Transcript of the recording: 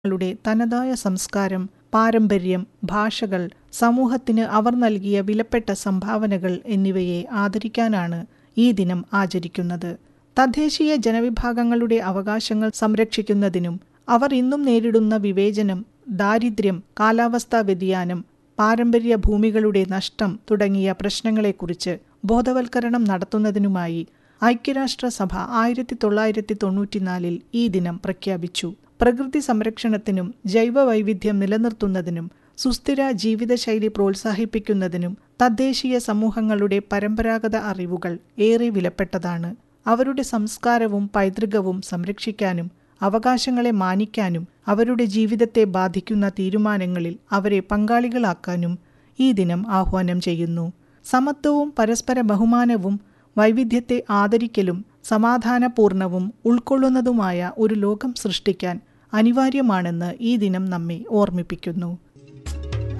ങ്ങളുടെ തനതായ സംസ്കാരം പാരമ്പര്യം ഭാഷകൾ സമൂഹത്തിന് അവർ നൽകിയ വിലപ്പെട്ട സംഭാവനകൾ എന്നിവയെ ആദരിക്കാനാണ് ഈ ദിനം ആചരിക്കുന്നത് തദ്ദേശീയ ജനവിഭാഗങ്ങളുടെ അവകാശങ്ങൾ സംരക്ഷിക്കുന്നതിനും അവർ ഇന്നും നേരിടുന്ന വിവേചനം ദാരിദ്ര്യം കാലാവസ്ഥാ വ്യതിയാനം പാരമ്പര്യ ഭൂമികളുടെ നഷ്ടം തുടങ്ങിയ പ്രശ്നങ്ങളെക്കുറിച്ച് ബോധവൽക്കരണം നടത്തുന്നതിനുമായി ഐക്യരാഷ്ട്രസഭ ആയിരത്തി തൊള്ളായിരത്തി തൊണ്ണൂറ്റിനാലിൽ ഈ ദിനം പ്രഖ്യാപിച്ചു പ്രകൃതി സംരക്ഷണത്തിനും ജൈവ വൈവിധ്യം നിലനിർത്തുന്നതിനും സുസ്ഥിര ജീവിതശൈലി പ്രോത്സാഹിപ്പിക്കുന്നതിനും തദ്ദേശീയ സമൂഹങ്ങളുടെ പരമ്പരാഗത അറിവുകൾ ഏറെ വിലപ്പെട്ടതാണ് അവരുടെ സംസ്കാരവും പൈതൃകവും സംരക്ഷിക്കാനും അവകാശങ്ങളെ മാനിക്കാനും അവരുടെ ജീവിതത്തെ ബാധിക്കുന്ന തീരുമാനങ്ങളിൽ അവരെ പങ്കാളികളാക്കാനും ഈ ദിനം ആഹ്വാനം ചെയ്യുന്നു സമത്വവും പരസ്പര ബഹുമാനവും വൈവിധ്യത്തെ ആദരിക്കലും സമാധാനപൂർണവും ഉൾക്കൊള്ളുന്നതുമായ ഒരു ലോകം സൃഷ്ടിക്കാൻ അനിവാര്യമാണെന്ന് ഈ ദിനം നമ്മെ ഓർമ്മിപ്പിക്കുന്നു